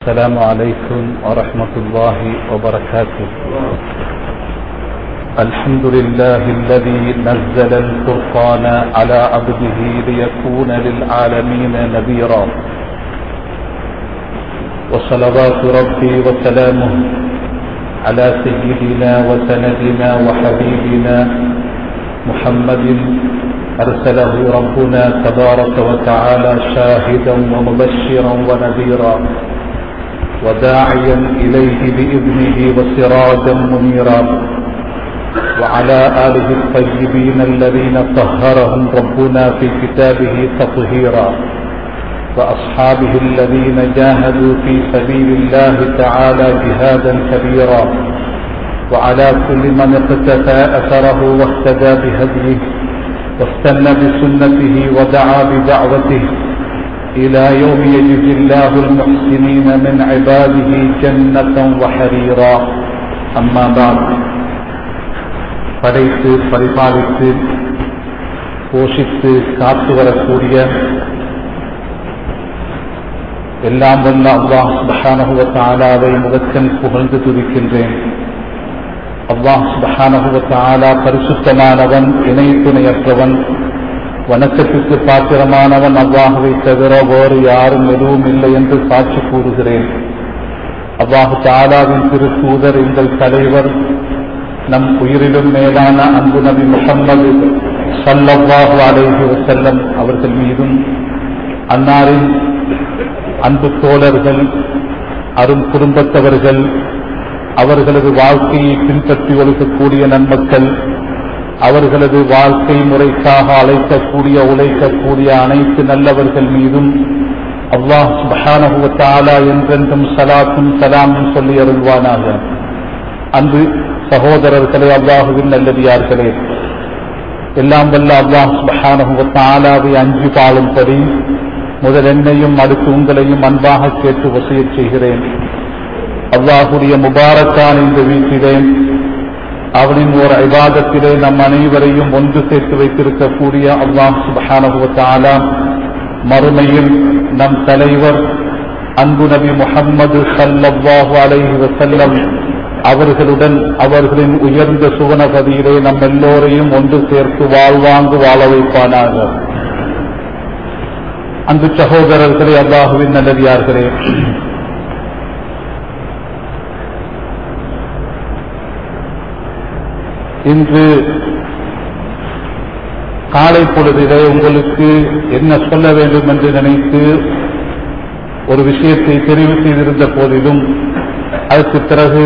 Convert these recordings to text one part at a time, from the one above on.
السلام عليكم ورحمة الله وبركاته الحمد لله الذي نزل الفرقان على عبده ليكون للعالمين نذيرا وصلوات ربي وسلامه على سيدنا وسندنا وحبيبنا محمد أرسله ربنا تبارك وتعالى شاهدا ومبشرا ونذيرا وداعيا إليه بإذنه وسراجا منيرا وعلى آله الطيبين الذين طهرهم ربنا في كتابه تطهيرا وأصحابه الذين جاهدوا في سبيل الله تعالى جهادا كبيرا وعلى كل من اقتفى أثره واهتدى بهديه واستنى بسنته ودعا بدعوته إلى يوم يجزي الله المحسنين من عباده جنة وحريرا أما بعد படைத்து பரிபாலித்து போஷித்து காத்து வரக்கூடிய எல்லாம் வல்ல அல்லாஹ் சுபஹானஹுவத் ஆலாவை முதற்கண் புகழ்ந்து துதிக்கின்றேன் அல்லாஹ் சுபஹானஹுவத் ஆலா பரிசுத்தமானவன் இணை துணையற்றவன் வணக்கத்திற்கு பாத்திரமானவன் அவ்வாகவை தவிர வேறு யாரும் எதுவும் இல்லை என்று சாட்சி கூறுகிறேன் அவ்வாஹு தாலாவின் திரு தூதர் எங்கள் தலைவர் நம் உயிரிலும் மேலான அன்பு நபி முகம்மது சல்லல்லாஹு அலைஹி வசல்லம் அவர்கள் மீதும் அன்னாரின் அன்பு தோழர்கள் அரும் குடும்பத்தவர்கள் அவர்களது வாழ்க்கையை பின்பற்றி ஒழுக்கக்கூடிய நன்மக்கள் அவர்களது வாழ்க்கை முறைக்காக அழைக்கக்கூடிய உழைக்கக்கூடிய அனைத்து நல்லவர்கள் மீதும் அல்லாஹ் சுபஹானஹுவத்தாலா என்றென்றும் சலாத்தும் சலாமும் சொல்லி அருள்வானாக அன்பு சகோதரர்களே அல்லாஹுவின் நல்லதியார்களே எல்லாம் வல்ல அல்லாஹ் சுபஹானஹுவத்தாலாவை அஞ்சு பாழும்படி முதல் என்னையும் அடுத்து உங்களையும் அன்பாக கேட்டு வசிய செய்கிறேன் அல்லாஹுடைய முபாரக்கான் இந்த வீட்டிலே அவனின் ஒரு ஐவாதத்திலே நம் அனைவரையும் ஒன்று சேர்த்து வைத்திருக்கக்கூடிய அல்லாஹ் சுபஹானகுவத்தாலா மறுமையில் நம் தலைவர் அன்பு நபி முகம்மது சல்லல்லாஹு அலைஹி வசல்லம் அவர்களுடன் அவர்களின் உயர்ந்த சுவனபதியிலே நம் எல்லோரையும் ஒன்று சேர்த்து வாழ்வாங்கு வாழ வைப்பானாக அன்பு சகோதரர்களே அல்லாஹுவின் நல்லதியார்களே இன்று காலை பொழுதிலே உங்களுக்கு என்ன சொல்ல வேண்டும் என்று நினைத்து ஒரு விஷயத்தை தெரிவு செய்திருந்த போதிலும் அதற்கு பிறகு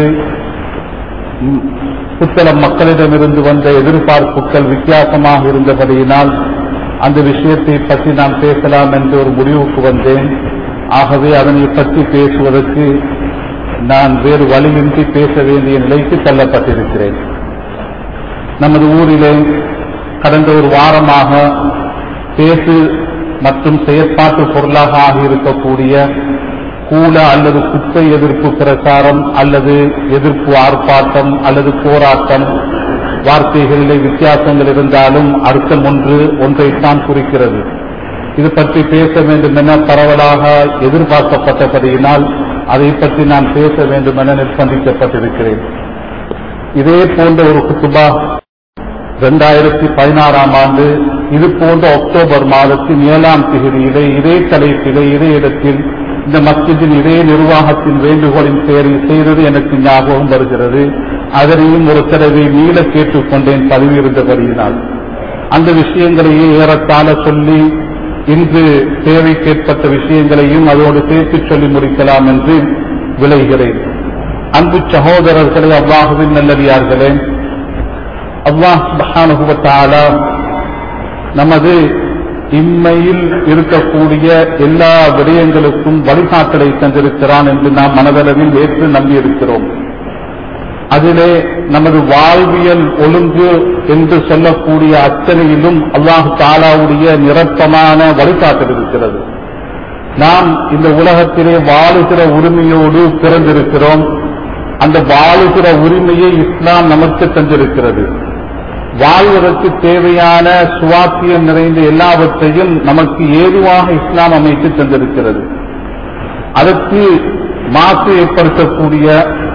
புத்தளம் மக்களிடமிருந்து வந்த எதிர்பார்ப்புகள் வித்தியாசமாக இருந்தபடியினால் அந்த விஷயத்தை பற்றி நான் பேசலாம் என்று ஒரு முடிவுக்கு வந்தேன் ஆகவே அதனை பற்றி பேசுவதற்கு நான் வேறு வழியின்றி பேச வேண்டிய நிலைக்கு தள்ளப்பட்டிருக்கிறேன் நமது ஊரிலே கடந்த ஒரு வாரமாக பேசு மற்றும் செயற்பாட்டு பொருளாக ஆகியிருக்கக்கூடிய கூல அல்லது குப்பை எதிர்ப்பு பிரச்சாரம் அல்லது எதிர்ப்பு ஆர்ப்பாட்டம் அல்லது போராட்டம் வார்த்தைகளிலே வித்தியாசங்கள் இருந்தாலும் அர்த்தம் ஒன்று ஒன்றைத்தான் குறிக்கிறது இது பற்றி பேச வேண்டும் என பரவலாக எதிர்பார்க்கப்பட்டபடியினால் அதை பற்றி நான் பேச வேண்டும் என நிர்பந்திக்கப்பட்டிருக்கிறேன் இதே போன்ற ஒரு குத்துபா இரண்டாயிரத்தி பதினாறாம் ஆண்டு இது போன்ற அக்டோபர் மாதத்தின் ஏழாம் திகதியிலே இதே தலைப்பிலே இதே இடத்தில் இந்த மஸ்ஜிதின் இதே நிர்வாகத்தின் வேண்டுகோளின் பேரில் செய்தது எனக்கு ஞாபகம் வருகிறது அதனையும் ஒரு தடவை மீள கேட்டுக்கொண்டேன் பதிவிருந்தபடியினால் அந்த விஷயங்களையே ஏறத்தாழ சொல்லி இன்று தேவைக்கேற்பட்ட விஷயங்களையும் அதோடு சேர்த்து சொல்லி முடிக்கலாம் என்று விளைகிறேன் அன்பு சகோதரர்களே அவ்வாகவின் நல்லடியார்களே அல்லாஹ் சுபஹானுகுவத்தாலா நமது இம்மையில் இருக்கக்கூடிய எல்லா விடயங்களுக்கும் வழிகாட்டலை தந்திருக்கிறான் என்று நாம் மனதளவில் ஏற்று நம்பியிருக்கிறோம் அதிலே நமது வாழ்வியல் ஒழுங்கு என்று சொல்லக்கூடிய அத்தனையிலும் அல்லாஹு தாலாவுடைய நிரப்பமான வழிகாட்டல் இருக்கிறது நாம் இந்த உலகத்திலே வாழுகிற உரிமையோடு பிறந்திருக்கிறோம் அந்த வாழுகிற உரிமையை இஸ்லாம் நமக்கு தந்திருக்கிறது வாழ்வதற்கு தேவையான சுவாத்தியம் நிறைந்த எல்லாவற்றையும் நமக்கு ஏதுவாக இஸ்லாம் அமைத்து தந்திருக்கிறது அதற்கு மாசு ஏற்படுத்தக்கூடிய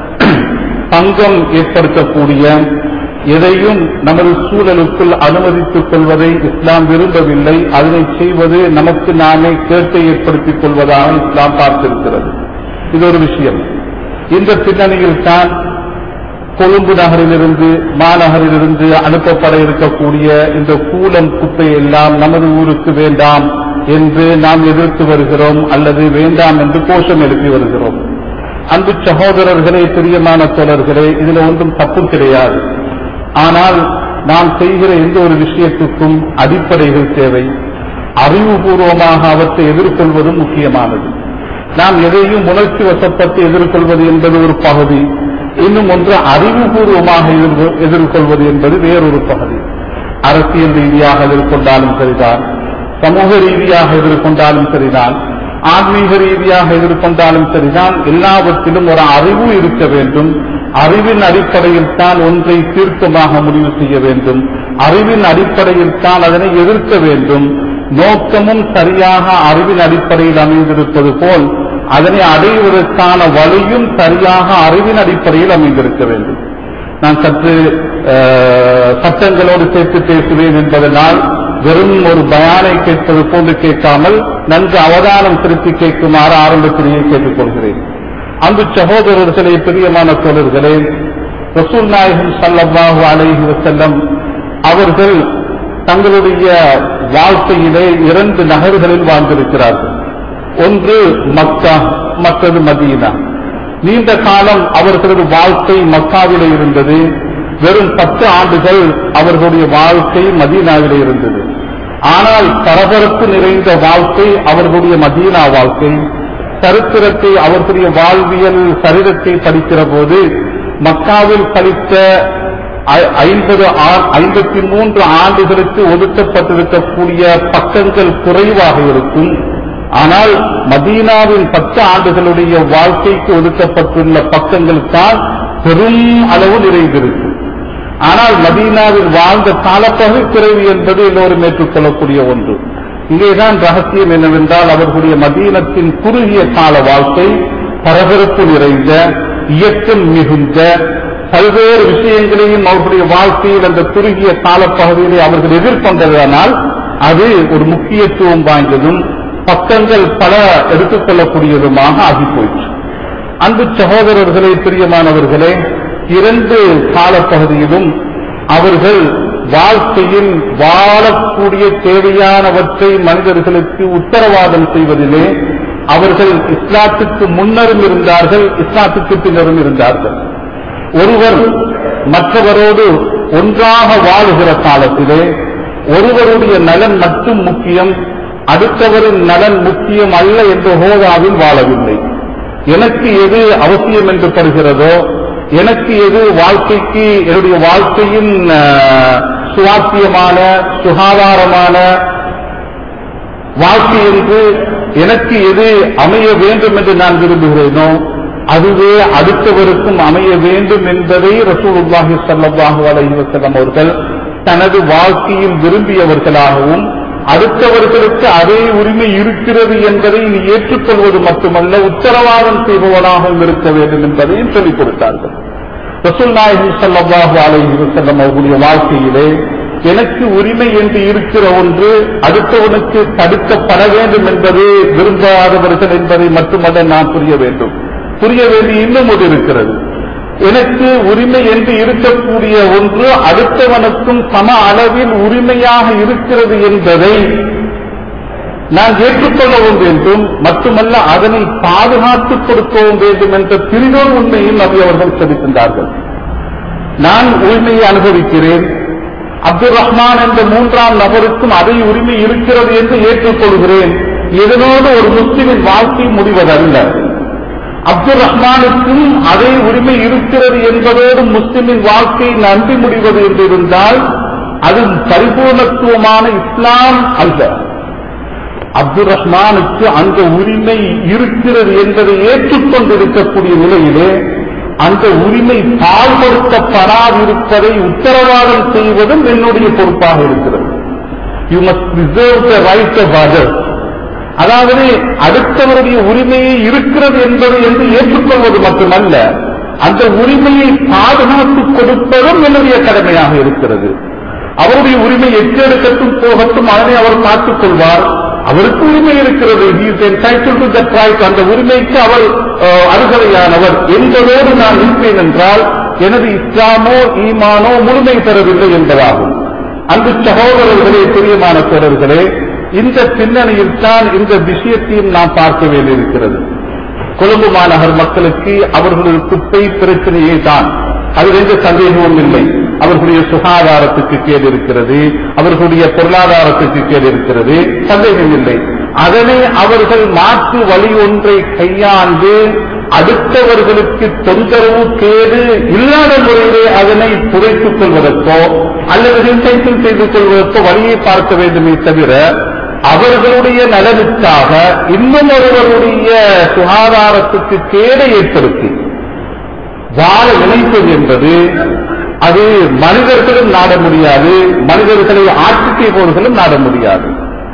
பங்கம் ஏற்படுத்தக்கூடிய எதையும் நமது சூழலுக்குள் அனுமதித்துக் கொள்வதை இஸ்லாம் விரும்பவில்லை அதனை செய்வது நமக்கு நாமே கேட்டை ஏற்படுத்திக் கொள்வதாக இஸ்லாம் பார்த்திருக்கிறது இது ஒரு விஷயம் இந்த பின்னணியில் தான் கொழும்பு நகரிலிருந்து மாநகரிலிருந்து அனுப்பப்பட இருக்கக்கூடிய இந்த கூலம் குப்பை எல்லாம் நமது ஊருக்கு வேண்டாம் என்று நாம் எதிர்த்து வருகிறோம் அல்லது வேண்டாம் என்று கோஷம் எழுப்பி வருகிறோம் அன்பு சகோதரர்களே பிரியமான தோழர்களே இதுல ஒன்றும் தப்பு கிடையாது ஆனால் நாம் செய்கிற எந்த ஒரு விஷயத்துக்கும் அடிப்படைகள் தேவை அறிவுபூர்வமாக அவற்றை எதிர்கொள்வதும் முக்கியமானது நாம் எதையும் உணர்ச்சி வசப்பட்டு எதிர்கொள்வது என்பது ஒரு பகுதி இன்னும் ஒன்று அறிவுபூர்வமாக எதிர்கொ- எதிர்கொள்வது என்பது வேறொரு பகுதி அரசியல் ரீதியாக எதிர்கொண்டாலும் சரிதான் சமூக ரீதியாக எதிர்கொண்டாலும் சரிதான் ஆன்மீக ரீதியாக எதிர்கொண்டாலும் சரிதான் எல்லாவற்றிலும் ஒரு அறிவு இருக்க வேண்டும் அறிவின் அடிப்படையில் தான் ஒன்றை தீர்க்கமாக முடிவு செய்ய வேண்டும் அறிவின் அடிப்படையில் தான் அதனை எதிர்க்க வேண்டும் நோக்கமும் சரியாக அறிவின் அடிப்படையில் அமைந்திருப்பது போல் அதனை அடைவதற்கான வழியும் சரியாக அறிவின் அடிப்படையில் அமைந்திருக்க வேண்டும் நான் சற்று அஹ், சட்டங்களோடு சேர்த்து பேசுவேன் என்பதனால் வெறும் ஒரு பயானை கேட்பது போன்று கேட்காமல் நன்கு அவதானம் திருப்பி கேட்குமாறு ஆரம்பத்திலேயே கேட்டுக்கொள்கிறேன் அன்பு சகோதரர்களே பிரியமான தோழர்களே ரசூல் நாயகம் ஸல்லல்லாஹு அலைஹி வஸல்லம் அவர்கள் தங்களுடைய வாழ்க்கையிலே இரண்டு நகர்களில் வாழ்ந்திருக்கிறார்கள் ஒன்று மக்கா மற்றது மதீனா நீண்ட காலம் அவர்களது வாழ்க்கை மக்காவிலே இருந்தது வெறும் பத்து ஆண்டுகள் அவர்களுடைய வாழ்க்கை மதீனாவிலே இருந்தது ஆனால் பரபரப்பு நிறைந்த வாழ்க்கை அவர்களுடைய மதீனா வாழ்க்கை சரித்திரத்தை அவர்களுடைய வாழ்வியல் சரிதத்தை படிக்கிற போது மக்காவில் படித்த ஐ- ஐம்பது ஆ- ஐம்பத்தி மூன்று ஆண்டுகளுக்கு ஒதுக்கப்பட்டிருக்கக்கூடிய பக்கங்கள் குறைவாக இருக்கும் ஆனால் மதீனாவின் பத்து ஆண்டுகளுடைய வாழ்க்கைக்கு ஒதுக்கப்பட்டுள்ள பக்கங்கள் தான் பெரும் அளவு நிறைந்திருக்கும் ஆனால் மதீனாவில் வாழ்ந்த காலப்பகுதி குறைவு என்பது எல்லோரும் ஏற்றுக்கொள்ளக்கூடிய ஒன்று இங்கேதான் ரகசியம் என்னவென்றால் அவர்களுடைய மதீனத்தின் குறுகிய கால வாழ்க்கை பரபரப்பு நிறைந்த இயக்கம் மிகுந்த பல்வேறு விஷயங்களையும் அவர்களுடைய வாழ்க்கையில் அந்த குறுகிய காலப்பகுதியிலே அவர்கள் எதிர்கொண்டதனால் அது ஒரு முக்கியத்துவம் வாய்ந்ததும் பக்கங்கள் பல எடுத்துக்கொள்ளக்கூடியதுமாக ஆகி போயிற்று அன்பு சகோதரர்களே பிரியமானவர்களே இரண்டு காலப்பகுதியிலும் அவர்கள் வாழ்க்கையில் வாழக்கூடிய தேவையானவற்றை மனிதர்களுக்கு உத்தரவாதம் செய்வதிலே அவர்கள் இஸ்லாத்துக்கு முன்னரும் இருந்தார்கள் இஸ்லாத்துக்கு பின்னரும் இருந்தார்கள் ஒருவர் மற்றவரோடு ஒன்றாக வாழுகிற காலத்திலே ஒருவருடைய நலன் மட்டும் முக்கியம் அடுத்தவரின் நலன் முக்கியம் அல்ல என்ற ஹோதாவில் வாழவில்லை எனக்கு எது அவசியம் என்று படுகிறதோ எனக்கு எது வாழ்க்கைக்கு என்னுடைய வாழ்க்கையின் அஹ், சுவாத்தியமான சுகாதாரமான வாழ்க்கை என்று எனக்கு எது அமைய வேண்டும் என்று நான் விரும்புகிறேனோ அதுவே அடுத்தவருக்கும் அமைய வேண்டும் என்பதை ரசூலுல்லாஹி ஸல்லல்லாஹு அலைஹி வஸல்லம் அவர்கள் தனது வாழ்க்கையில் விரும்பியவர்களாகவும் அடுத்தவர்களுக்கு அதே உரிமை இருக்கிறது என்பதை நீ ஏற்றுக்கொள்வது மட்டுமல்ல உத்தரவாதம் செய்பவனாகவும் இருக்க வேண்டும் என்பதையும் சொல்லிக் கொடுத்தார்கள் ரசூல் நாயகம் ஸல்லல்லாஹு அலைஹி வஸல்லம் அவர்களுடைய வாழ்க்கையிலே எனக்கு உரிமை என்று இருக்கிற ஒன்று அடுத்தவனுக்கு தடுக்கப்பட வேண்டும் என்பது விரும்பாதவர்கள் என்பதை மட்டுமல்ல நாம் புரிய வேண்டும் புரிய வேண்டிய இன்னும் ஒன்று இருக்கிறது எனக்கு உரிமை என்று இருக்கக்கூடிய ஒன்று அடுத்தவனுக்கும் சம அளவில் உரிமையாக இருக்கிறது என்பதை நான் ஏற்றுக்கொள்ளவும் வேண்டும் மட்டுமல்ல அதனை பாதுகாத்துக் கொடுக்கவும் வேண்டும் என்ற பிரிதோர் உண்மையும் நபி அவர்கள் செலுத்தின்றார்கள் நான் உரிமையை அனுபவிக்கிறேன் அப்துல் ரஹ்மான் என்ற மூன்றாம் நபருக்கும் அதே உரிமை இருக்கிறது என்று ஏற்றுக்கொள்கிறேன் இதனோடு ஒரு முஸ்லிமின் வாழ்க்கை முடிவதல்ல அப்துல் ரஹ்மானுக்கும் அதே உரிமை இருக்கிறது என்பதோடு முஸ்லிமின் வாழ்க்கை நன்றி முடிவது என்று இருந்தால் அது பரிபூர்ணத்துவமான இஸ்லாம் அல்ல அப்துல் ரஹ்மானுக்கு அந்த உரிமை இருக்கிறது என்பதை ஏற்றுக்கொண்டிருக்கக்கூடிய நிலையிலே அந்த உரிமை பால்படுத்தப்படாதிருப்பதை உத்தரவாதம் செய்வதும் என்னுடைய பொறுப்பாக இருக்கிறது you must reserve the right of others அதாவது அடுத்தவருடைய உரிமையை இருக்கிறது என்பது என்று ஏற்றுக்கொள்வது மட்டுமல்ல அந்த உரிமையை பாதுகாத்துக் கொடுப்பதும் என்னுடைய கடமையாக இருக்கிறது அவருடைய உரிமை எச்செடுக்கட்டும் போகட்டும் அதனை அவர் பார்த்துக் கொள்வார் அவருக்கு உரிமை இருக்கிறது He is entitled to that right. அந்த உரிமைக்கு அவர் அஹ், அருகதையானவர் என்பதோடு நான் இருப்பேன் என்றால் எனது இஸ்லாமோ ஈமானோ முழுமை பெறவில்லை என்பதாகும் அன்பு சகோதரர்களே பிரியமான தோழர்களே இந்த பின்னணியில் தான் இந்த விஷயத்தையும் நாம் பார்க்க வேண்டியிருக்கிறது கொழும்பு மாநகர் மக்களுக்கு அவர்களது குப்பை பிரச்சனையே தான் அதில் எந்த சந்தேகமும் இல்லை அவர்களுடைய சுகாதாரத்துக்கு கேடு இருக்கிறது அவர்களுடைய பொருளாதாரத்துக்கு கேடு இருக்கிறது சந்தேகம் இல்லை அதனை அவர்கள் மாற்று வழி ஒன்றை கையாண்டு அடுத்தவர்களுக்கு தொந்தரவு கேடு இல்லாத முறையிலே அதனை புதைத்துக் கொள்வதற்கோ அல்லது ரீசைக்கிள் செய்து கொள்வதற்கோ வழியை பார்க்க வேண்டுமே தவிர அவர்களுடைய நலனுக்காக இன்னும் ஒருவருடைய சுகாதாரத்துக்கு கேடை ஏற்படுத்தி வாழ நினைப்பது என்பது அது மனிதர்களும் நாட முடியாது மனிதர்களை ஆட்சி செய்பவர்களும் நாட முடியாது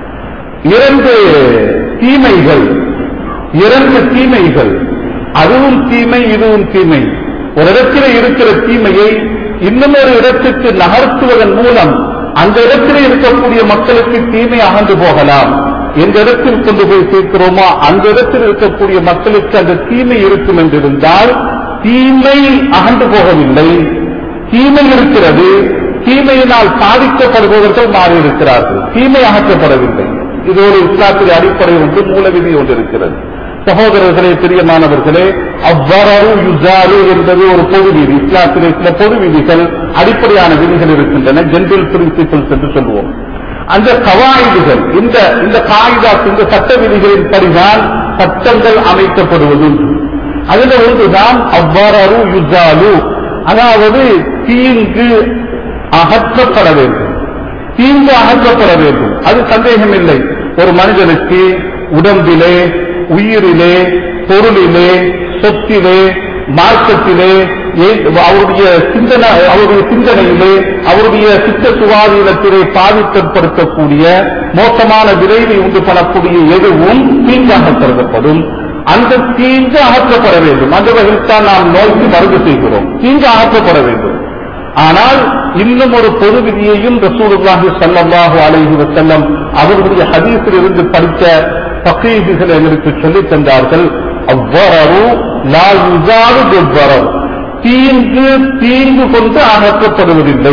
இரண்டு தீமைகள் இரண்டு தீமைகள் அதுவும் தீமை இதுவும் தீமை ஒரு இடத்தில் இருக்கிற தீமையை இன்னும் ஒரு இடத்துக்கு நகர்த்துவதன் மூலம் அந்த இடத்தில் இருக்கக்கூடிய மக்களுக்கு தீமை அகன்று போகலாம் எந்த இடத்தில் கொண்டு போய் சேர்க்கிறோமோ அந்த இடத்தில் இருக்கக்கூடிய மக்களுக்கு அந்த தீமை இருக்கும் என்றிருந்தால் தீமை அகன்று போகவில்லை தீமை இருக்கிறது தீமையினால் பாதிக்கப்படுபவர்கள் மாறியிருக்கிறார்கள் தீமை அகற்றப்படவில்லை இது ஒரு இஸ்லாத்திலே அடிப்படை ஒன்று மூலவிதி ஒன்று இருக்கிறது சகோதரர்களே பிரியமானவர்களே அவ்வரவு யுசாரு என்பது ஒரு பொது விதி இஸ்லாத்திலே சில பொது விதிகள் அடிப்படையான விதிகள் இருக்கின்றன ஜென்ரல் பிரின்சிபல்ஸ் என்று சொல்லுவோம் அந்த கவாயிதுகள் இந்த இந்த காயிதா இந்த சட்ட விதிகளின் படிதான் சட்டங்கள் அமைக்கப்படுவது அதில் ஒன்றுதான் அவ்வரவு யுசாலு அதாவது தீங்கு அகற்றப்பட வேண்டும் தீங்கு அகற்றப்பட வேண்டும் அது சந்தேகம் இல்லை ஒரு மனிதனுக்கு உடம்பிலே உயிரிலே பொருளிலே சொத்திலே மார்க்கத்திலே ஏ- அவருடைய சிந்தனை அவருடைய சிந்தனையிலே அவருடைய சித்த சுவாதீனத்திலே பாதிக்கப்படுத்தக்கூடிய மோசமான விளைவை உண்டு பண்ணக்கூடிய எதுவும் தீங்காக கருதப்படும் அந்த தீங்கு அகற்றப்பட வேண்டும் அந்த வகையில் தான் நாம் நோய்க்கு மருந்து செய்கிறோம் தீங்கு அகற்றப்பட வேண்டும் ஆனால் இன்னும் ஒரு பொது விதியையும் ரசூலுல்லாஹி ஸல்லல்லாஹு அலைஹி வஸல்லம் அவர்களுடைய ஹதீஸில் இருந்து படித்த தகீதுகள் எங்களுக்கு சொல்லித் தந்தார்கள் அவ்வரரு லா யுசாரு பிவ்வரர் தீங்கு தீங்கு கொண்டு அகற்றப்படுவதில்லை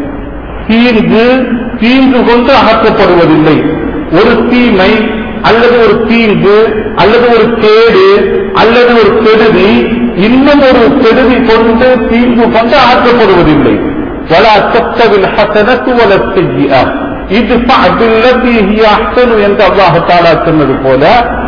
தீங்கு தீங்கு கொண்டு அகற்றப்படுவதில்லை ஒரு தீமை அல்லது ஒரு தீங்கு அல்லது ஒரு கேடு அல்லது ஒரு கெடுதி இன்னும் ஒரு கெடுதி கொண்டு தீங்கு கொண்டு அகற்றப்படுவதில்லை ولا تستوي الحسنة ولا السيئة ادفع بالتي هي احسن என்று அல்லாஹ் தஆலா சொன்னது போல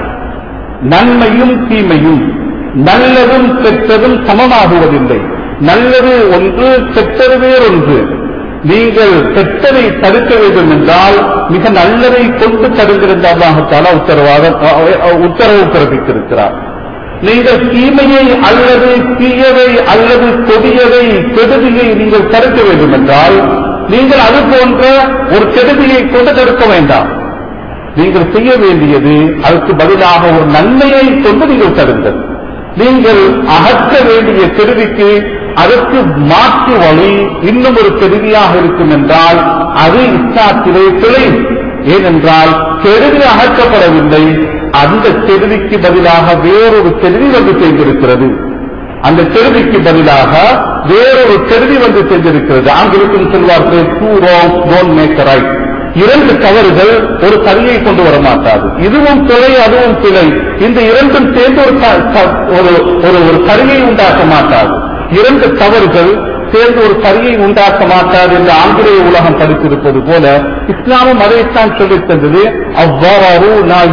நன்மையும் தீமையும் நல்லதும் கெட்டதும் சமமாகுவதில்லை நல்லது ஒன்று கெட்டது வேறொன்று நீங்கள் கெட்டதை தடுக்க வேண்டும் என்றால் மிக நல்லதை கொண்டு தடுங்கிருந்த அல்லாஹத்தால உத்தரவாதம் அ- அ- உத்தரவு பிறப்பித்திருக்கிறார் நீங்கள் தீமையை அல்லது தீயதை அல்லது கொடியதை கெடுதியை நீங்கள் தடுக்க வேண்டும் என்றால் நீங்கள் அது போன்ற ஒரு கெடுதியை கொண்டு தடுக்க வேண்டாம் நீங்கள் செய்ய வேண்டியது அதற்கு பதிலாக ஒரு நன்மையை கொண்டு நீங்கள் தடுங்கள் நீங்கள் அகற்ற வேண்டிய கெடுதிக்கு அதற்கு மாற்று வழி இன்னும் ஒரு கெடுதியாக இருக்கும் என்றால் அது இஸ்லாத்திலே பிழை ஏனென்றால் கெடுதி அகற்றப்படவில்லை அந்த கெடுதிக்கு பதிலாக வேறொரு கெடுதி வந்து செய்திருக்கிறது அந்த கெடுதிக்கு பதிலாக வேறொரு கெடுதி வந்து சென்றிருக்கிறது ஆங்கிலத்தில் சொல்வார்கள் two wrongs don't make right இரண்டு தவறுகள் ஒரு சரியை கொண்டு வர மாட்டாது இதுவும் பிழை அதுவும் பிழை இந்த இரண்டும் சேர்ந்து ஒரு த- த- ஒரு ஒரு ஒரு சரியை உண்டாக்க மாட்டாது இரண்டு தவறுகள் சேர்ந்து ஒரு சரியை உண்டாக்க மாட்டாது என்று ஆங்கிலேய உலகம் படித்திருப்பது போல இஸ்லாமும் அதைத்தான் சொல்லித் தந்தது அவ்வாறு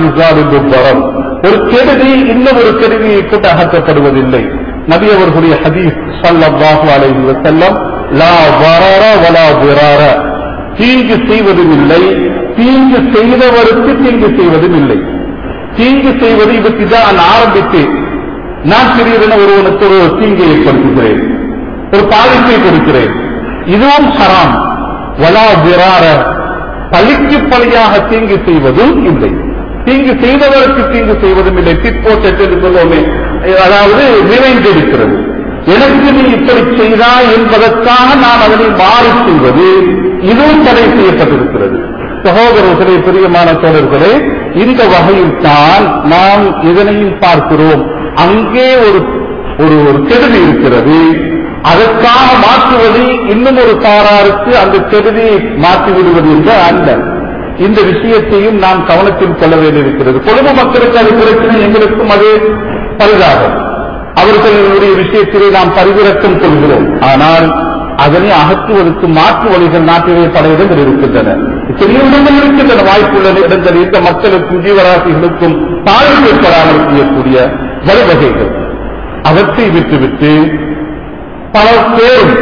நான் ஒரு கெடுதி இன்னும் ஒரு கெடுதியை கொண்டு அகற்றப்படுவதில்லை நபி அவர்களுடைய ஹதீஸ் ஸல்லல்லாஹு அலைஹி வஸல்லம் லா வரர வலா திரார தீங்கு செய்வதும் இல்லை தீங்கு செய்தவருக்கு தீங்கு செய்வதும் இல்லை தீங்கு செய்வது இதற்கு தான் நான் ஆரம்பித்தேன் நான் திடீரென ஒருவனுக்கு ஒரு தீங்கை ஏற்படுத்துகிறேன் ஒரு பாதிப்பை கொடுக்கிறேன் இதுவும் ஹராம் வலா விரார பழிக்கு பழியாக தீங்கு செய்வதும் இல்லை தீங்கு செய்தவருக்கு தீங்கு செய்வதும் இல்லை டிப்போட் என்று சொல்லுவோமே அதாவது நிறைந்திருக்கிறது எனக்கு நீ இப்படி செய்தாய் என்பதற்காக நான் அதனை மாறி செய்வது இதுவும் தடை செய்யப்பட்டிருக்கிறது சகோதரர்களே பிரியமான தோழர்களே இந்த வகையில் தான் நாம் இதனையும் பார்க்கிறோம் அங்கே ஒரு ஒரு ஒரு கெடுதி இருக்கிறது அதற்காக மாற்றுவது இன்னும் ஒரு தாராருக்கு அந்த கெடுதியை மாற்றி விடுவது என்று அல்ல இந்த விஷயத்தையும் நாம் கவனத்தில் கொள்ள வேண்டியிருக்கிறது கொழும்பு மக்களுக்கு அது பிரச்சனை எங்களுக்கும் அது பரிதாபம் அவர்களுடைய விஷயத்திலே நாம் பரிவிறக்கம் கொள்கிறோம் ஆனால் அதனை அகற்றுவதற்கு மாற்று வழிகள் நாட்டிலே பல இடங்கள் இருக்கின்றன பெரிய இடங்கள் இருக்கின்றன வாய்ப்புள்ள இடங்கள் இந்த மக்களுக்கும் ஜீவராசிகளுக்கும் பாதிப்பு ஏற்படாமல் செய்யக்கூடிய வழிவகைகள் அவற்றை விட்டுவிட்டு பல பேரும்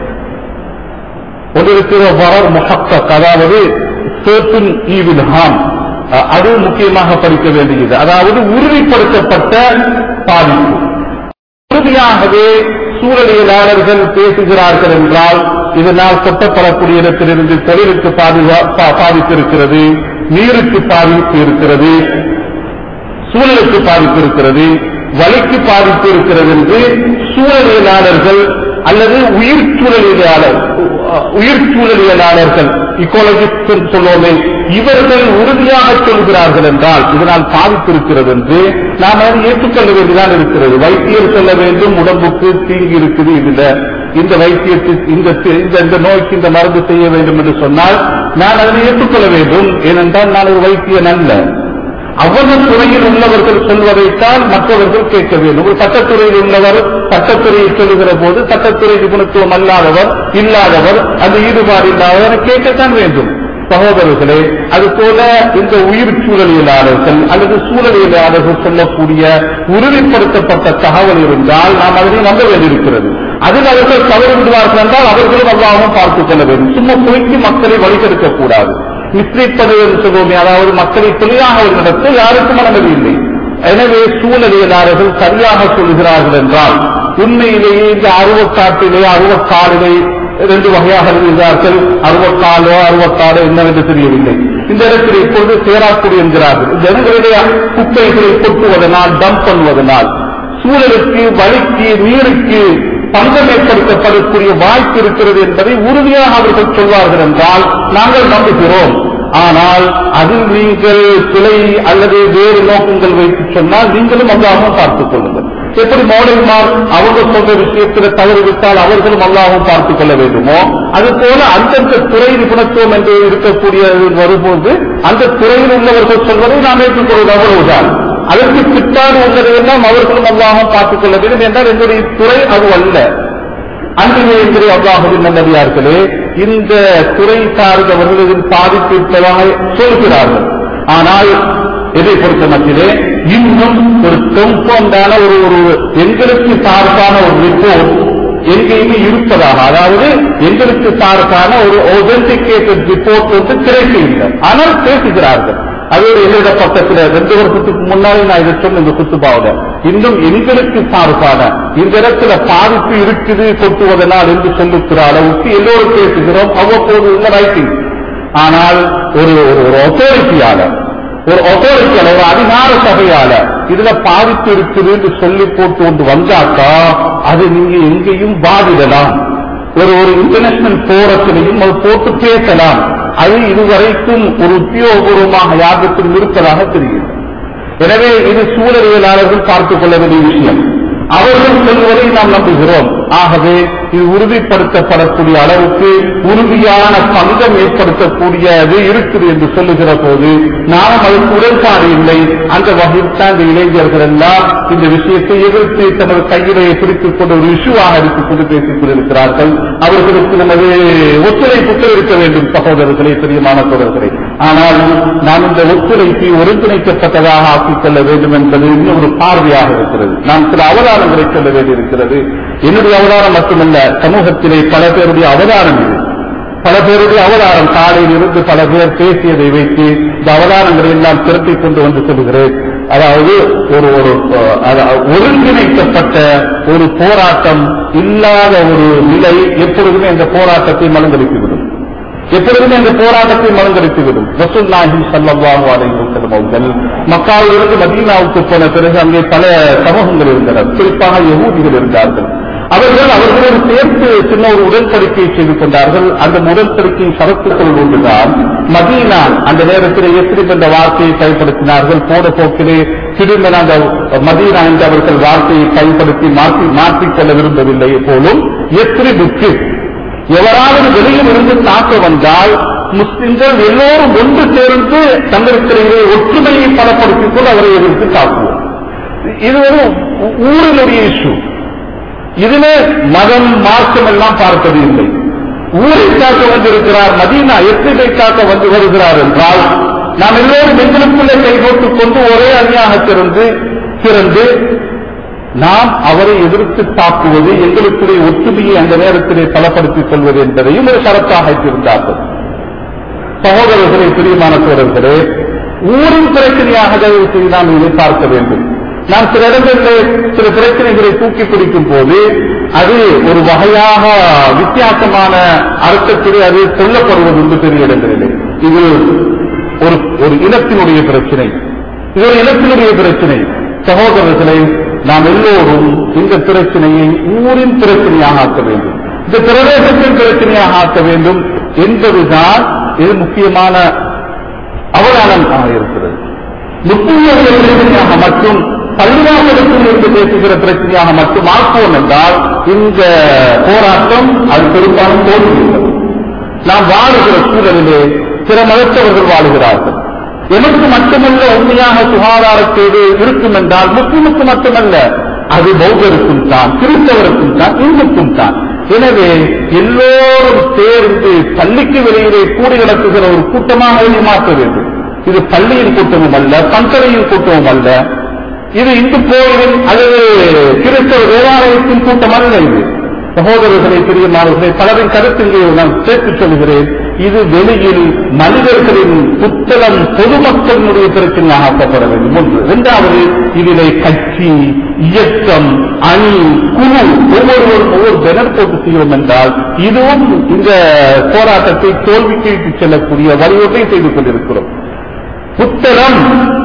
ஒன்றிருக்கிற வரர் முஹக்கக் அதாவது certain evil harm அஹ், அது முக்கியமாக படிக்க வேண்டியது அதாவது உறுதிப்படுத்தப்பட்ட பாதிப்பு உறுதியாகவே சூழலியலாளர்கள் பேசுகிறார்கள் என்றால் இதனால் கொட்டப்படக்கூடிய இடத்திலிருந்து தொழிலுக்கு பாதுகா- பா- பாதிப்பு இருக்கிறது நீருக்கு பாதிப்பு இருக்கிறது சூழலுக்கு பாதிப்பு இருக்கிறது வலிக்கு பாதிப்பு இருக்கிறது என்று சூழலியலாளர்கள் அல்லது உயிர் சூழலியலாளர் உயிர் சூழலியலாளர்கள் இக்கோலஜிஸ்ட் சொல்லுவோமே இவர்கள் உறுதியாக சொல்கிறார்கள் என்றால் இதனால் பாதிப்பு இருக்கிறது என்று நாம் அதை ஏற்றுக்கொள்ள வேண்டியதான் இருக்கிறது வைத்தியர் சொல்ல வேண்டும் உடம்புக்கு தீங்கு இருக்குது இதுல இந்த வைத்தியத்துக்கு இந்த இந்த இந்த நோய்க்கு இந்த மருந்து செய்ய வேண்டும் என்று சொன்னால் நான் அதனை ஏற்றுக்கொள்ள வேண்டும் ஏனென்றால் நான் ஒரு வைத்தியன் அல்ல அவர்கள் துறையில் உள்ளவர்கள் சொல்வதைத்தான் மற்றவர்கள் கேட்க வேண்டும் ஒரு சட்டத்துறையில் உள்ளவர் சட்டத்துறையை சொல்லுகிற போது சட்டத்துறை நிபுணத்துவம் அல்லாதவர் இல்லாதவர் அந்த ஈடுபாடு இல்லாதவர் கேட்கத்தான் வேண்டும் சகோதரர்களே அதுபோல இந்த உயிர் சூழலியலாளர்கள் அல்லது சூழலியலாளர்கள் சொல்லக்கூடிய உறுதிப்படுத்தப்பட்ட தகவல் இருந்தால் நாம் அதனை நம்ப வேண்டியிருக்கிறது அதில் அவர்கள் தவறு விடுவார்கள் என்றால் அவர்களும் அல்லாவும் பார்த்துக் கொள்ள வேண்டும் சும்மா பொய்க்கு மக்களை வழிகெடுக்க கூடாது மிஸ்ரீப்பது என்று சொல்வோமே அதாவது மக்களை தெளிவாக நடத்த யாருக்கும் அனுமதி இல்லை எனவே சூழலியலாளர்கள் சரியாக சொல்கிறார்கள் என்றால் உண்மையிலேயே இந்த அருவக்காட்டிலே அருவக்காலிலே ரெண்டு வகையாக எழுதுகிறார்கள் அருவக்காலோ அருவக்காலோ என்னவென்று தெரியவில்லை இந்த இடத்தில் இப்பொழுது சேராக்குடி என்கிறார்கள் இந்த இடங்களிலே குப்பைகளை கொட்டுவதனால் டம்ப் பண்ணுவதனால் சூழலுக்கு வலிக்கு நீருக்கு பங்கம் ஏற்படுத்தப்படக்கூடிய வாய்ப்பு இருக்கிறது என்பதை உறுதியாக அவர்கள் சொல்வார்கள் என்றால் நாங்கள் நம்புகிறோம் ஆனால் அதில் நீங்கள் பிழை அல்லது வேறு நோக்கங்கள் வைத்து சொன்னால் நீங்களும் அல்லாவும் பார்த்துக் கொள்ளுங்கள் எப்படி மோடல்மார் அவங்க சொல்ற விஷயத்தில் தவறு விட்டால் அவர்களும் அல்லாவும் பார்த்துக் கொள்ள வேண்டுமோ அது போல அந்தந்த துறை நிபுணத்துவம் என்று இருக்கக்கூடிய வரும்போது அந்த துறையில் உள்ளவர்கள் சொல்வதை நாம் ஏற்றுக்கொள்வது அவ்வளவுதான் அதற்கு பிற்பாடு உள்ளதையெல்லாம் அவர்களும் அல்லாமல் பார்த்துக் கொள்ள வேண்டும் என்றால் எங்களுடைய துறை அது அல்ல அன்றைய என்கிற அல்லாஹுவின் நல்லடியார்களே இந்த துறை சார்ந்தவர்கள் இதில் பாதிப்பு இருப்பதாக சொல்கிறார்கள் ஆனால் எதை பொறுத்த மத்தியிலே இன்னும் ஒரு கம்பவுண்டான ஒரு ஒரு எங்களுக்கு சார்பான ஒரு ரிப்போர்ட் எங்கேயுமே இருப்பதாக அதாவது எங்களுக்கு சார்பான ஒரு ஒதென்டிகேட்டட் ரிப்போர்ட் வந்து கிடைக்கவில்லை ஆனால் பேசுகிறார்கள் அது ஒரு எழுதப்பட்ட சில ரெண்டு வருஷத்துக்கு முன்னாடி நான் இதை சொன்ன இந்த குத்துபாவில இன்னும் எங்களுக்கு சார்பான இந்த இடத்துல பாதிப்பு இருக்குது கொட்டுவதனால் என்று சொல்லுகிற அளவுக்கு எல்லோரும் பேசுகிறோம் அவ்வப்போது உள்ள ரைட்டிங் ஆனால் ஒரு ஒரு ஒரு authority-யால ஒரு authority-யால ஒரு அதிகார சபையால இதுல பாதிப்பு இருக்குது என்று சொல்லி போட்டு கொண்டு வந்தாக்கா அது நீங்க எங்கேயும் பாதிடலாம் ஒரு ஒரு இன்டர்நேஷனல் போரத்திலையும் அது போட்டு பேசலாம் அது இதுவரைக்கும் ஒரு உத்தியோகபூர்வமாக யாருக்கும் இருப்பதாக தெரிகிறது எனவே இது சூழலியலாளர்கள் பார்த்துக் கொள்ள வேண்டிய விஷயம் அவர்கள் சொல்வதை நாம் நம்புகிறோம் ஆகவே இது உறுதிப்படுத்தப்படக்கூடிய அளவுக்கு உறுதியான பங்கம் ஏற்படுத்தக்கூடியது இருக்குது என்று சொல்லுகிற போது நாம் அதற்கு உடன்பாடு இல்லை அந்த வகையில் தான் இந்த இளைஞர்கள் எல்லாம் இந்த விஷயத்தை எதிர்த்து தனது கையிலே பிடித்துக் கொண்டு ஒரு இஷ்யூவாக எடுத்துக் கொண்டு பேசிக் கொண்டிருக்கிறார்கள் அவர்களுக்கு நமது ஒத்துழைப்புகள் இருக்க வேண்டும் சகோதரர்களே பிரியமான தோழர்களே ஆனால் நாம் இந்த ஒத்துழைப்பை ஒருங்கிணைக்கப்பட்டதாக ஆக்கிக் கொள்ள வேண்டும் என்பது இன்னும் ஒரு பார்வையாக இருக்கிறது நாம் சில அவதாரங்களை சொல்ல வேண்டியிருக்கிறது என்னுடைய அவதாரம் மட்டுமல்ல சமூகத்திலே பல பேருடைய அவதாரம் இது பல பேருடைய அவதாரம் காலையில் இருந்து பல பேர் பேசியதை வைத்து இந்த அவதாரங்களை எல்லாம் திரட்டிக் கொண்டு வந்து சொல்கிறேன் அதாவது ஒரு ஒரு அஹ், அத- ஒருங்கிணைக்கப்பட்ட ஒரு போராட்டம் இல்லாத ஒரு நிலை எப்பொழுதுமே இந்த போராட்டத்தை மலங்கடித்துவிடும் எப்பொழுதுமே அந்த போராட்டத்தை மறந்தடித்துவிடும் ரசூல்லாஹி ஸல்லல்லாஹு அலைஹி வஸல்லம் அவர்கள் மக்காவிலிருந்து மதீனாவுக்கு போன பிறகு அங்கே பல சமூகங்கள் இருந்தன குறிப்பாக யகூதிகள் இருந்தார்கள் அவர்கள் அவர்களோடு சேர்த்து சின்ன ஒரு உடன்படிக்கை செய்து கொண்டார்கள் அந்த உடன்படிக்கையின் சரத்துக்கள் ஒன்றுதான் மதீனா அந்த நேரத்தில் எஸ்ரிப் என்ற வார்த்தையை பயன்படுத்தினார்கள் போன போக்கிலே திரும்ப அந்த மதீனா என்று அவர்கள் வார்த்தையை பயன்படுத்தி மாற்றி மாற்றிக்கொள்ள விரும்பவில்லை போலும் எஸ்ரிபுக்கு எவராவது வெளியில் இருந்து தாக்க வந்தால் முஸ்லிம்கள் எல்லோரும் ஒன்று சேர்ந்து தங்களுக்கிடையே ஒற்றுமையை பலப்படுத்திக் கொண்டு அவரை எதிர்த்து தாக்குவோம் இது ஒரு ஊரினுடைய இஷ்யூ இதிலே மதம் மார்க்கம் எல்லாம் பார்ப்பது இல்லை ஊரை காக்க வந்திருக்கிறார் மதீனா எத்திரை காக்க வந்து வருகிறார் என்றால் நாம் எல்லோரும் எங்களுக்குள்ளே கை போட்டுக் கொண்டு ஒரே அணியாக திறந்து திறந்து நாம் அவரை எதிர்த்து தாக்குவது எங்களுக்குடைய ஒற்றுமையை அந்த நேரத்திலே பலப்படுத்திக் கொள்வது என்பதையும் ஒரு ஷரத்தாக இருந்தார்கள் சகோதரர்களே பிரியமான சோழர்களே ஊரின் பிரச்சனையாக தயவு செய்து நாம் இதை பார்க்க வேண்டும் நாம் சில இடங்களில் சில பிரச்சனைகளை தூக்கி பிடிக்கும் போது அது ஒரு வகையாக வித்தியாசமான அர்த்தத்திலே அது சொல்லப்படுவது உண்டு பெரிய இடங்களிலே இது ஒரு ஒரு இனத்தினுடைய பிரச்சனை இது ஒரு இனத்தினுடைய பிரச்சனை சகோதரர்களை நாம் எல்லோரும் இந்த பிரச்சனையை ஊரின் பிரச்சனையாக ஆக்க வேண்டும் இந்த பிரதேசத்தின் பிரச்சனையாக ஆக்க வேண்டும் என்பதுதான் இது முக்கியமான அவதானமாக இருக்கிறது முஸ்லிம்களுடைய பிரச்சனையாக மட்டும் பள்ளிவாசலுக்குள் இருந்து பேசுகிற பிரச்சனையாக மட்டும் ஆக்குவோம் என்றால் இந்த போராட்டம் அது பெரும்பாலும் தோல்வியுள்ளது நாம் வாழுகிற சூழலிலே சில மதத்தவர்கள் வாழுகிறார்கள் எனக்கு மட்டுமல்ல உண்மையாக சுகாதாரத்தோடு இருக்கும் என்றால் முஸ்லிமுக்கு மட்டுமல்ல அது பௌத்தருக்கும் தான் கிறிஸ்தவருக்கும் தான் இந்துக்கும் தான் எனவே எல்லோரும் சேர்ந்து பள்ளிக்கு வெளியிலே கூடி நடத்துகிற ஒரு கூட்டமாக இதை மாற்ற வேண்டும் இது பள்ளியின் கூட்டமும் அல்ல பந்தரையின் கூட்டமும் அல்ல இது இந்து கோயிலின் அல்லது கிறிஸ்தவ தேவாலயத்தின் கூட்டம் அல்ல இது சகோதரர்களை பிரியமானவர்களை பலரின் கருத்துங்களை நான் சேர்த்துச் சொல்கிறேன் இது வெளியில் மனிதர்களின் புத்தளம் பொதுமக்களினுடைய பிரச்சனையாக ஆக்கப்பட வேண்டும் ஒன்று இரண்டாவது இதிலே கட்சி இயக்கம் அணி குழு ஒவ்வொருவரும் ஒவ்வொரு பெனர் போட்டு செய்வோம் என்றால் இதுவும் இந்த போராட்டத்தை தோல்விக்கு இட்டுச் செல்லக்கூடிய வழிவகை செய்து கொண்டிருக்கிறோம் புத்தளம்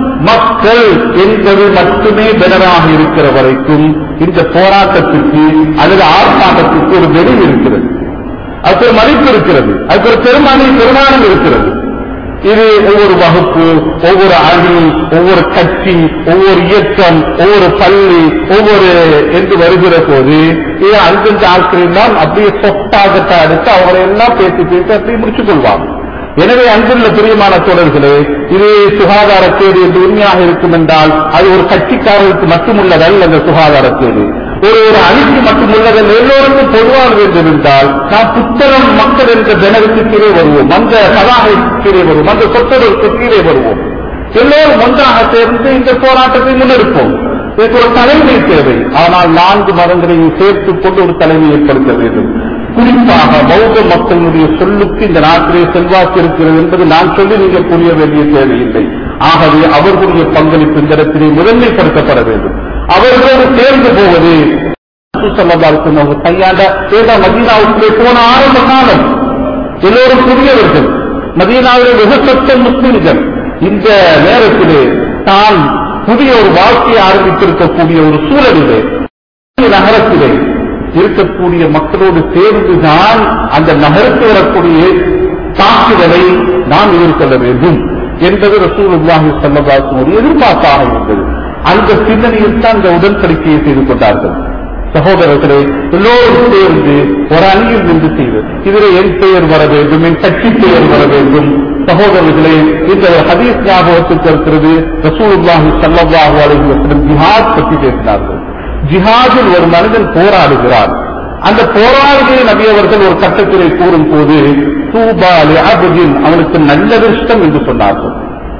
மக்கள் என்பது மட்டுமே பெனராக இருக்கிற வரைக்கும் இந்த போராட்டத்திற்கு அல்லது ஆர்ப்பாட்டத்திற்கு ஒரு வெளி இருக்கிறது அதுக்கு ஒரு மதிப்பு இருக்கிறது அதுக்கு ஒரு பெருமானி பெருமானம் இருக்கிறது இது ஒவ்வொரு வகுப்பு ஒவ்வொரு அணி ஒவ்வொரு கட்சி ஒவ்வொரு இயக்கம் ஒவ்வொரு பள்ளி ஒவ்வொரு என்று வருகிற போது இது அஞ்சஞ்சு ஆட்களில் தான் அப்படியே சொட்டாகட்டா எடுத்து அவங்களை எல்லாம் பேசி பேசி அப்படியே முடிச்சுக் கொள்வாங்க எனவே அன்புள்ள பிரியமான தோழர்களே இது சுகாதாரக்கேடு என்று உண்மையாக இருக்கும் என்றால் அது ஒரு கட்சிக்காரருக்கு மட்டுமுள்ளதல்ல அந்த சுகாதாரக்கேடு ஒரு ஒரு அணிக்கு மட்டுமுள்ளதல்ல எல்லோருக்கும் பொதுவானது என்று இருந்தால் நாம் புத்தகம் மக்கள் என்ற ஜனருக்கு கீழே வருவோம் அந்த கதாகைக்கு கீழே வருவோம் அந்த சொத்தொடருக்கு கீழே வருவோம் எல்லோரும் ஒன்றாக சேர்ந்து இந்த போராட்டத்தை முன்னெடுப்போம் இதற்கு ஒரு தலைமை தேவை ஆனால் நான்கு மதங்களையும் சேர்த்துக் கொண்டு ஒரு தலைமை ஏற்படுத்த வேண்டும் குறிப்பாக பௌத்த மக்களுடைய சொல்லுக்கு இந்த நாட்டிலே செல்வாக்கு இருக்கிறது என்பது நான் சொல்லி நீங்கள் புரிய வேண்டிய தேவையில்லை ஆகவே அவர்களுடைய பங்களிப்பு இந்த இடத்திலே முதன்மைப்படுத்தப்பட வேண்டும் அவர்களோடு சேர்ந்து போவது சொல்லதாருக்கும் அவங்க கையாண்ட ஏதா மதீனாவுக்குள்ளே போன ஆரம்ப காலம் எல்லோரும் புதியவர்கள் மதீனாவிலே வெகு சொச்ச முஸ்லிம்கள் இந்த நேரத்திலே தான் புதிய ஒரு வாழ்க்கையை ஆரம்பித்திருக்கக்கூடிய ஒரு சூழலிலே நகரத்திலே இருக்கக்கூடிய மக்களோடு சேர்ந்துதான் அந்த நகருக்கு வரக்கூடிய தாக்குதலை நாம் எதிர்கொள்ள வேண்டும் என்பது ரசூலுல்லாஹி ஸல்லல்லாஹு ஒரு எதிர்பார்ப்பாக இருந்தது அந்த பின்னணியில் தான் இந்த உடன்படிக்கையை செய்து கொண்டார்கள் சகோதரர்களே எல்லோரும் சேர்ந்து ஒரு அணியில் நின்று செய்வது இதில் என் பெயர் வர வேண்டும் என் கட்சி பெயர் வர வேண்டும் சகோதரர்களே இந்த ஒரு ஹதீஸ் ஞாபகத்துக்கு இருக்கிறது ரசூலுல்லாஹி ஸல்லல்லாஹு அலைஹி வஸல்லம் ஜிஹாத் பற்றி பேசினார்கள் ஜிஹாதில் ஒரு மனிதன் போராடுகிறார் அந்த போராடுகிற நபி அவர்கள் ஒரு கட்டத்திலே கூறும் போது தூபாலி அபுதின் அவனுக்கு நல்லதிர்ஷ்டம் என்று சொன்னார்கள்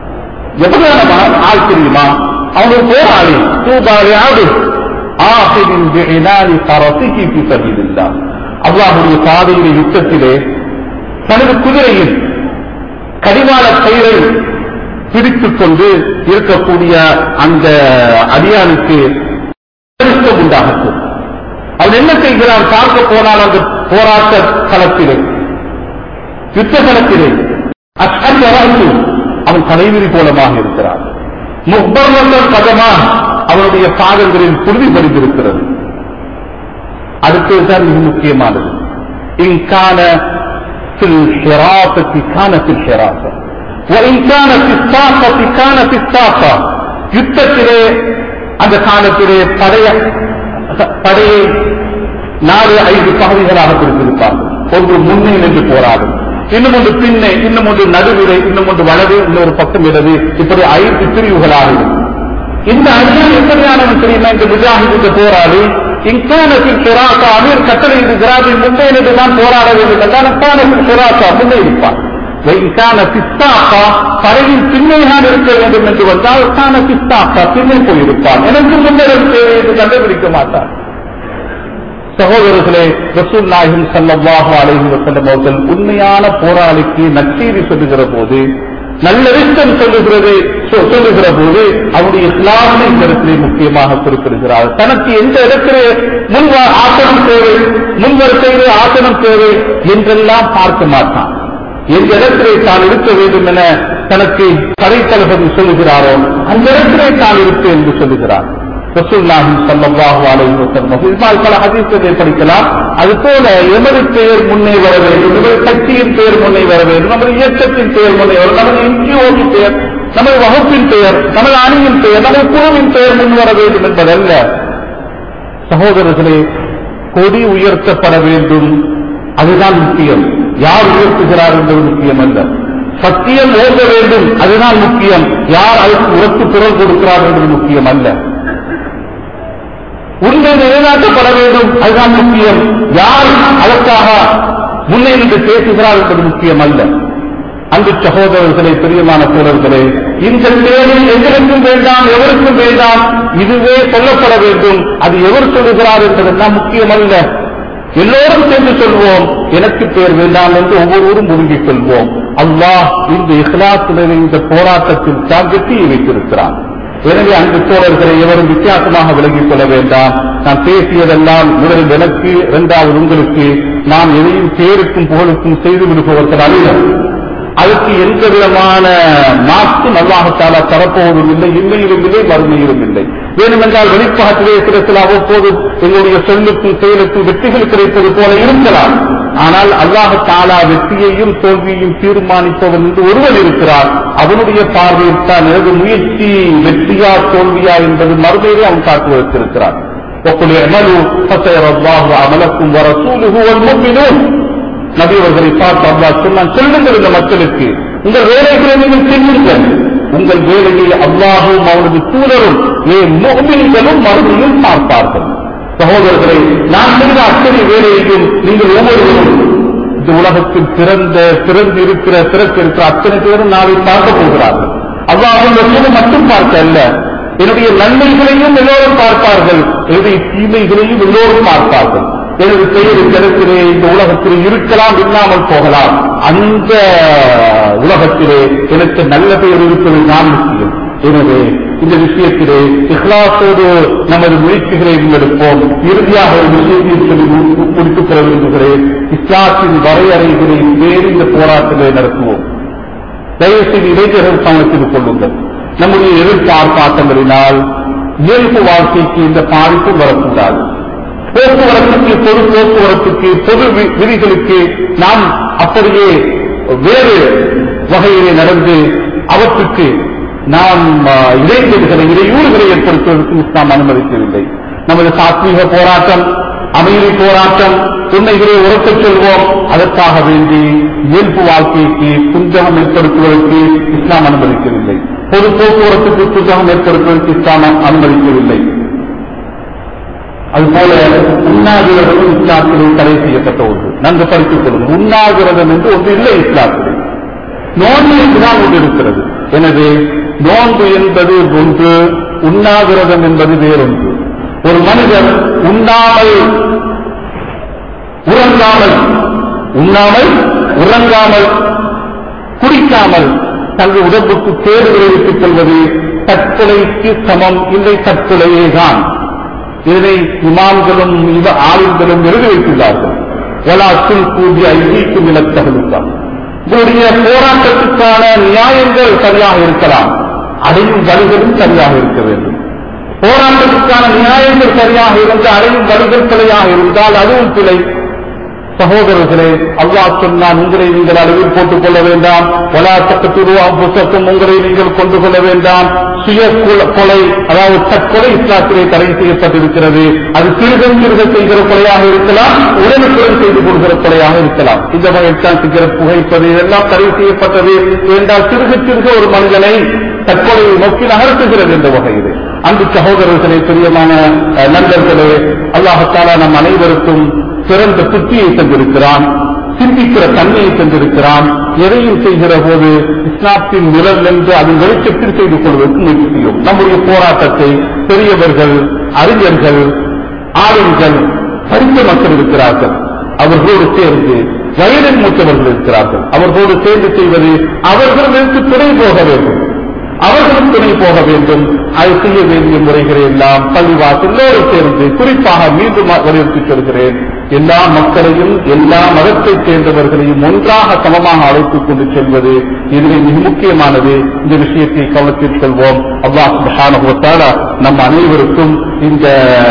எவ்வளவு ஆள் தெரியுமா அவன் ஒரு போராளி தூபாலி ஆடு ஆசிரின் பிஇனாலி பரசிகி ஃபி சபீலில்லாஹ் அல்லாஹ்வுடைய பாதையிலே யுத்தத்திலே தனது குதிரையில் கடிவாள கயிறை பிடித்துக் கொண்டு இருக்கக்கூடிய அந்த அடியானுக்கு அதிர்ஷ்டம் உண்டாகட்டும் அவன் என்ன செய்கிறான் பார்க்க போனால் அந்த போராட்ட களத்திலே யுத்த களத்திலே அஷ்ஹத் அரசு அவன் தலைவிரி கோலமாக இருக்கிறான் முப்பர்வந்தன் பதமா அவனுடைய பாதங்களில் புழுதி படிந்திருக்கிறது அடுத்ததுதான் மிக முக்கியமானது இன்கான في الحراسة كان في الحراسة وإن كان في الساقة كان في الساقة யுத்தத்திலே அந்த காலத்திலே படைய படையை நாலு ஐந்து பகுதிகளாக பிரித்திருப்பார்கள் ஒன்று முன்னே நின்று போராடும் இன்னும் ஒன்று பின்னே இன்னும் ஒன்று நடுவிலே இன்னும் ஒன்று வலது இன்னொரு பக்கம் இடது இப்படி ஐந்து பிரிவுகளாக இருக்கும் இந்த அணியால் எப்படியானவன் தெரியுமா இந்த முஜாஹிது போராடி இன்கானத்தில் சிராசா அமீர் கட்டளை இருக்கிறார் முன்னே நின்று தான் போராட வேண்டும் என்றால் இன்கானத்தில் சிராசா முன்னே இருப்பார் இன்கான பிஸ்தாக்கா படையின் பின்னே நான் இருக்க வேண்டும் என்று வந்தால் கான பிஸ்தாக்கா பின்னே போயிருப்பார் எனக்கு முன்னேறும் தேவை என்று கண்டுபிடிக்க மாட்டார் சகோதரர்களே ரசூல் நாயகம் சல்லல்லாஹு அலைஹி வஸல்லம் அவர்கள் உண்மையான போராளிக்கு நற்செய்தி சொல்லுகிற போது நல்ல விஷயம் சொல்லுகிறது சொ- சொல்லுகிற போது அவருடைய இஸ்லாமை இந்த இடத்திலே முக்கியமாக குறிப்பிடுகிறார் தனக்கு எந்த இடத்திலே முன் வ- ஆசனம் தேவை முன் வரிசையிலே ஆசனம் தேவை என்றெல்லாம் பார்க்க மாட்டான் எந்த இடத்திலே தான் இருக்க வேண்டும் என தனக்கு கரை தளபதி சொல்லுகிறாரோ அந்த இடத்திலே தான் இருப்பேன் என்று சொல்லுகிறார் ரசூல்லாஹி ஸல்லல்லாஹு அலைஹி வஸல்லம் இதுமால் பல ஹதீஸ்களை படிக்கலாம் அதுபோல எமது பெயர் முன்னே வர வேண்டும் நமது கட்சியின் பெயர் முன்னே வர வேண்டும் நமது இயக்கத்தின் பெயர் முன்னே வர நமது என்ஜிஓவின் பெயர் நமது வகுப்பின் பெயர் நமது அணியின் பெயர் நமது குழுவின் பெயர் முன் வர வேண்டும் என்பதல்ல சகோதரர்களே கொடி உயர்த்தப்பட வேண்டும் அதுதான் முக்கியம் யார் உயர்த்துகிறார் என்பது முக்கியம் அல்ல சத்தியம் ஓத வேண்டும் அதுதான் முக்கியம் யார் அதற்கு உரத்து குரல் கொடுக்கிறார் என்பது முக்கியம் அல்ல உண்மை நிலைநாட்டப்பட வேண்டும் அதுதான் முக்கியம் யார் அதற்காக முன்னே நின்று பேசுகிறார் என்பது முக்கியம் அல்ல அன்பு சகோதரர்களே பிரியமான தோழர்களே இந்த தேவை எங்களுக்கும் வேண்டாம் எவருக்கும் வேண்டாம் இதுவே சொல்லப்பட வேண்டும் அது எவர் சொல்லுகிறார் என்பதெல்லாம் முக்கியமல்ல எல்லோரும் சேர்ந்து சொல்வோம் எனக்கு பேர் வேண்டாம் என்று ஒவ்வொருவரும் ஒதுங்கிக் கொள்வோம் அல்லாஹ் இந்த இஸ்லாத்திலே இந்த போராட்டத்தில் தான் வெற்றியை வைத்திருக்கிறான் எனவே அன்பு தோழர்களை எவரும் வித்தியாசமாக விலகிக் கொள்ள வேண்டாம் நான் பேசியதெல்லாம் முதலில் எனக்கு இரண்டாவது உங்களுக்கு நாம் எதையும் பேருக்கும் புகழுக்கும் செய்து விடுபவர்கள் அல்ல அதுக்கு எந்த விதமான மாற்றும் அல்லாஹாலா தரப்போவதும் இல்லை இன்மையிலும் இல்லை மறுமையிலும் இல்லை வேணுமென்றால் வெளிப்பாட்டிலே சில சில அவ்வப்போது எங்களுடைய சொல்லுக்கும் செயலுக்கும் வெற்றிகள் கிடைப்பது போல இருக்கலாம் ஆனால் அல்லாஹ் தாலா வெற்றியையும் தோல்வியையும் தீர்மானிப்பவன் என்று ஒருவன் இருக்கிறார் அவனுடைய பார்வையில் தான் எனது முயற்சி வெற்றியா தோல்வியா என்பது மறுமையிலே அவன் காட்டு வைத்திருக்கிறார் وقل اعملوا فسيرى الله عملكم ورسوله والمؤمنون நபி அவர்களை பார்த்து அல்லா சொன்னான் சொல்லுங்கள் இந்த மக்களுக்கு உங்கள் வேலைகளை நீங்கள் செய்யுங்கள் உங்கள் வேலையை அல்லாஹும் அவனது தூதரும் ஏ மோமின்களும் மறுமையும் பார்ப்பார்கள் சகோதரர்களை நான் செய்த அத்தனை வேலையையும் நீங்கள் ஒவ்வொருவரும் இந்த உலகத்தில் பிறந்த பிறந்து இருக்கிற பிறத்திருக்கிற அத்தனை பேரும் நாளை பார்க்க போகிறார்கள் அல்லாஹும் ரசூலை மட்டும் பார்க்க அல்ல என்னுடைய நன்மைகளையும் எல்லோரும் பார்ப்பார்கள் என்னுடைய தீமைகளையும் எல்லோரும் பார்ப்பார்கள் எனது பெயர் கிடத்திலே இந்த உலகத்திலே இருக்கலாம் இல்லாமல் போகலாம் அந்த உலகத்திலே எனக்கு நல்ல பெயர் இருப்பது நான் முக்கியம் எனவே இந்த விஷயத்திலே இஹ்லாசோடு நமது முயற்சிகளை முன்னெடுப்போம் இறுதியாக ஒரு விஷயத்தை சொல்லி மு- முடித்துக் கொள்ள விரும்புகிறேன் இஸ்லாத்தின் வரையறைகளை வேறு இந்த போராட்டங்களை நடத்துவோம் தயவுசெய்து இளைஞர்கள் கவனத்தில் கொள்ளுங்கள் நம்முடைய எதிர்பார்ப்பாட்டங்களினால் இயல்பு வாழ்க்கைக்கு இந்த பாதிப்பு வரக்கூடாது போக்குவரத்துக்கு பொது போக்குவரத்துக்கு பொது வி- விதிகளுக்கு நாம் அப்படியே வேறு வகையிலே நடந்து அவற்றுக்கு நாம் ஆ, இடைஞ்சல்களை இடையூறுகளை ஏற்படுத்துவதற்கு இஸ்லாம் அனுமதிக்கவில்லை நமது சாத்வீக போராட்டம் அமைதி போராட்டம் உண்மைகளை உறக்கச் சொல்வோம் அதற்காக வேண்டி இயல்பு வாழ்க்கைக்கு குஞ்சகம் ஏற்படுத்துவதற்கு இஸ்லாம் அனுமதிக்கவில்லை பொது போக்குவரத்துக்கு குஞ்சகம் ஏற்படுத்துவதற்கு இஸ்லாம் அனுமதிக்கவில்லை அதுபோல உண்ணாவிரதம் இஸ்லாத்திலே தடை செய்யப்பட்ட ஒன்று நன்கு படித்துக் கொள்ளுங்கள் உண்ணாவிரதம் என்று ஒன்று இல்லை இஸ்லாத்திலே நோன்பு என்றுதான் ஒன்று இருக்கிறது எனவே நோன்பு என்பது ஒன்று உண்ணாவிரதம் என்பது வேறொன்று ஒரு மனிதன் உண்ணாமல் உறங்காமல் உண்ணாமல் உறங்காமல் குடிக்காமல் தனது உடம்புக்கு கேடு விளைவித்துக் கொள்வது தற்கொலைக்கு சமம் இல்லை தற்கொலையே தான் இதனை இமாம்களும் இவ ஆளுங்களும் எழுதி வைத்துள்ளார்கள் வலாசுல் கூடிய ஐதீக்கும் இலத்தகலுக்காம் உங்களுடைய போராட்டத்துக்கான நியாயங்கள் சரியாக இருக்கலாம் அடையும் வழிகளும் சரியாக இருக்க வேண்டும் போராட்டத்துக்கான நியாயங்கள் சரியாக இருந்து அடையும் வழிகள் பிழையாக இருந்தால் அதுவும் பிழை சகோதரர்களே அல்லாஹ் சொன்னான் உங்களை நீங்கள் அளவில் போட்டுக் கொள்ள வேண்டாம் ஒலாத்தக்கத்துருவா புத்தகம் உங்களை நீங்கள் கொண்டு கொள்ள வேண்டாம் சுய கொல- கொலை அதாவது தற்கொலை இஸ்லாத்திலே தடை செய்யப்பட்டிருக்கிறது அது சிறுகம் சிறுக செய்கிற கொலையாக இருக்கலாம் உடனுக்குடன் செய்து கொள்கிற கொலையாக இருக்கலாம் இந்த வகைத்தான் சிகரெட் புகைப்பது இதெல்லாம் தடை செய்யப்பட்டது என்றால் சிறுக சிறுக ஒரு மனிதனை தற்கொலையை நோக்கி நகர்த்துகிறது என்ற வகையில் அன்பு சகோதரர்களே பிரியமான அஹ், நண்பர்களே அல்லாஹத்தாலா நம் அனைவருக்கும் சிறந்த புத்தியை தந்திருக்கிறான் சிந்திக்கிற தன்மையை தந்திருக்கிறான் எதையும் செய்கிற போது இஸ்லாத்தின் நிழல் என்று அதன் வெளிச்சத்தில் செய்து கொள்வதற்கு முயற்சி செய்யும் நம்முடைய போராட்டத்தை பெரியவர்கள் அறிஞர்கள் ஆளுங்கள் படித்த மக்கள் இருக்கிறார்கள் அவர்களோடு சேர்ந்து வயதில் மூத்தவர்கள் இருக்கிறார்கள் அவர்களோடு சேர்ந்து செய்வது அவர்களுக்கு துணை போக வேண்டும் அவர்களும் துணை போக வேண்டும் அது செய்ய வேண்டிய முறைகளை எல்லாம் பள்ளிவாசலோடு சேர்ந்து குறிப்பாக மீண்டும் வலியுறுத்தி சொல்கிறேன் எல்லா மக்களையும் எல்லா மதத்தைச் சேர்ந்தவர்களையும் ஒன்றாக சமமாக அழைத்துக் கொண்டு செல்வது இதுவே மிக முக்கியமானது இந்த விஷயத்தை கவனத்தில் செல்வோம் அல்லாஹ் சுப்ஹானஹு வ தஆலா நம் அனைவருக்கும் இந்த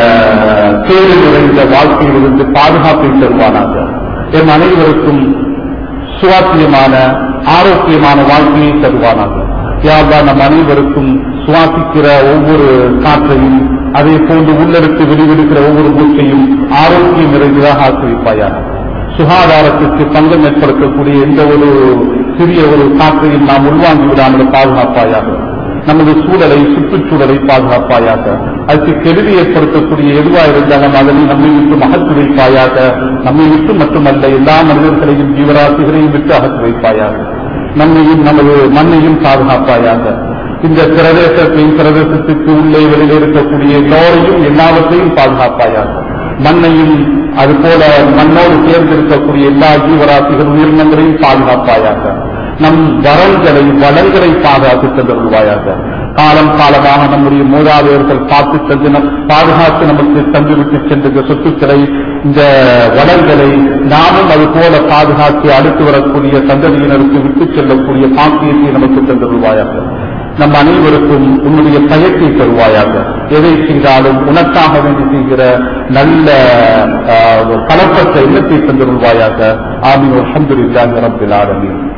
கேள்வி நிறைந்த வாழ்க்கையிலிருந்து பாதுகாப்பை தருவானாக எம் அனைவருக்கும் சுவாத்தியமான ஆரோக்கியமான வாழ்க்கையை தருவானாக யாவா நம் அனைவருக்கும் சுவாசிக்கிற ஒவ்வொரு காற்றையும் அதே போன்று உள்ளெடுத்து வெளிவிடுகிற ஒவ்வொரு மூச்சையும் ஆரோக்கியம் நிறைந்ததாக ஆக்கிரமிப்பாயாக சுகாதாரத்திற்கு பங்கம் ஏற்படுத்தக்கூடிய எந்த ஒரு சிறிய ஒரு காற்றையும் நாம் உள்வாங்கி விடாமல் பாதுகாப்பாயாக நமது சூழலை சுற்றுச்சூழலை பாதுகாப்பாயாக அதுக்கு கெடுதி ஏற்படுத்தக்கூடிய எதுவாக இருந்தாலும் அதனை நம்மை விட்டு அகற்றி வைப்பாயாக நம்மை விட்டு மட்டுமல்ல எல்லா மனிதர்களையும் ஜீவராசிகளையும் விட்டு அகற்றி வைப்பாயாக நம்மையும் நமது மண்ணையும் பாதுகாப்பாயாக இந்த பிரதேசத்தையும் பிரதேசத்துக்கு உள்ளே வெளியில் இருக்கக்கூடிய எல்லோரையும் எல்லாவற்றையும் பாதுகாப்பாயாக மண்ணையும் அதுபோல மண்ணோடு சேர்ந்திருக்கக்கூடிய எல்லா ஜீவராசிகள் உயிரினங்களையும் பாதுகாப்பாயாக நம் வரங்களை வளங்களை பாதுகாத்து தந்தருள்வாயாக காலம் காலமாக நம்முடைய மூதாதையர்கள் பார்த்து தந்து நம் பாதுகாத்து நமக்கு தந்துவிட்டு சென்ற சொத்துக்களை இந்த வளங்களை நாமும் அது போல பாதுகாத்து அடுத்து வரக்கூடிய சந்ததியினருக்கு விட்டுச் செல்லக்கூடிய பாக்கியத்தை நமக்கு தந்தருள்வாயாக நம் அனைவருக்கும் உன்னுடைய பயத்தை தருவாயாக எதை செய்தாலும் உனக்காக வேண்டி செய்கிற நல்ல கலப்பற்ற எண்ணத்தை தந்தருள்வாயாக ஆமீன் அல்ஹம்துலில்லாஹி ரப்பில் ஆலமீன்